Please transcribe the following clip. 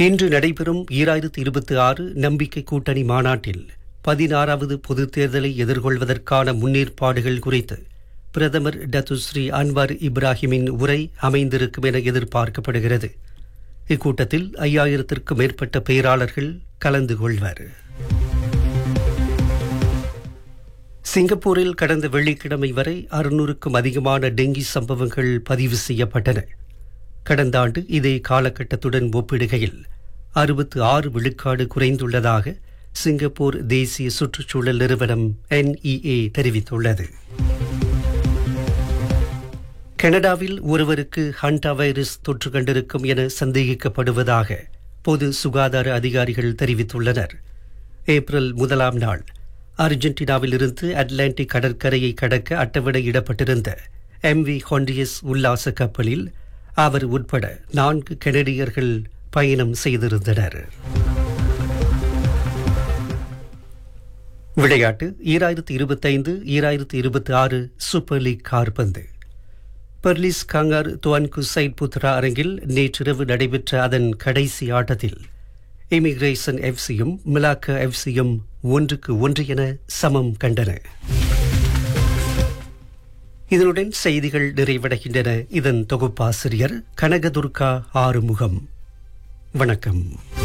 இன்று நடைபெறும் ஈராயிரத்து இருபத்தி ஆறு நம்பிக்கை கூட்டணி மாநாட்டில் பதினாறாவது பொதுத் தேர்தலை எதிர்கொள்வதற்கான முன்னேற்பாடுகள் குறித்து பிரதமர் டத்துஸ்ரீ அன்வார் இப்ராஹிமின் உரை அமைந்திருக்கும் என எதிர்பார்க்கப்படுகிறது இக்கூட்டத்தில் ஐயாயிரத்திற்கும் மேற்பட்ட பேராளர்கள் கலந்து கொள்வர் சிங்கப்பூரில் கடந்த வெள்ளிக்கிழமை வரை அறுநூறுக்கும் அதிகமான டெங்கி சம்பவங்கள் பதிவு செய்யப்பட்டன கடந்த ஆண்டு இதே காலகட்டத்துடன் ஒப்பிடுகையில் அறுபத்து ஆறு விழுக்காடு குறைந்துள்ளதாக சிங்கப்பூர் தேசிய சுற்றுச்சூழல் நிறுவனம் என்இஏ தெரிவித்துள்ளது கனடாவில் ஒருவருக்கு ஹண்டா வைரஸ் தொற்று கண்டிருக்கும் என சந்தேகிக்கப்படுவதாக பொது சுகாதார அதிகாரிகள் தெரிவித்துள்ளனர் ஏப்ரல் முதலாம் நாள் அர்ஜென்டினாவில் இருந்து அட்லாண்டிக் கடற்கரையை கடக்க அட்டவணையிடப்பட்டிருந்த எம் வி ஹொண்டியஸ் உல்லாச கப்பலில் அவர் உட்பட நான்கு கெனடியர்கள் பயணம் செய்திருந்தனர் விளையாட்டு ஈராயிரத்து இருபத்தைந்து ஈராயிரத்து இருபத்தி ஆறு சூப்பர் லீக் கார்பந்து Perlis Kangar Tuanku Syed Putra அரங்கில் நேற்றிரவு நடைபெற்ற அதன் கடைசி ஆட்டத்தில் இமிகிரேஷன் எஃப்சியும் மிலாக்க எஃப்சியும் ஒன்றுக்கு ஒன்று என சமம் கண்டன இதனுடன் செய்திகள் நிறைவடைகின்றன இதன் தொகுப்பாசிரியர் கனகதுர்கா ஆறுமுகம் வணக்கம்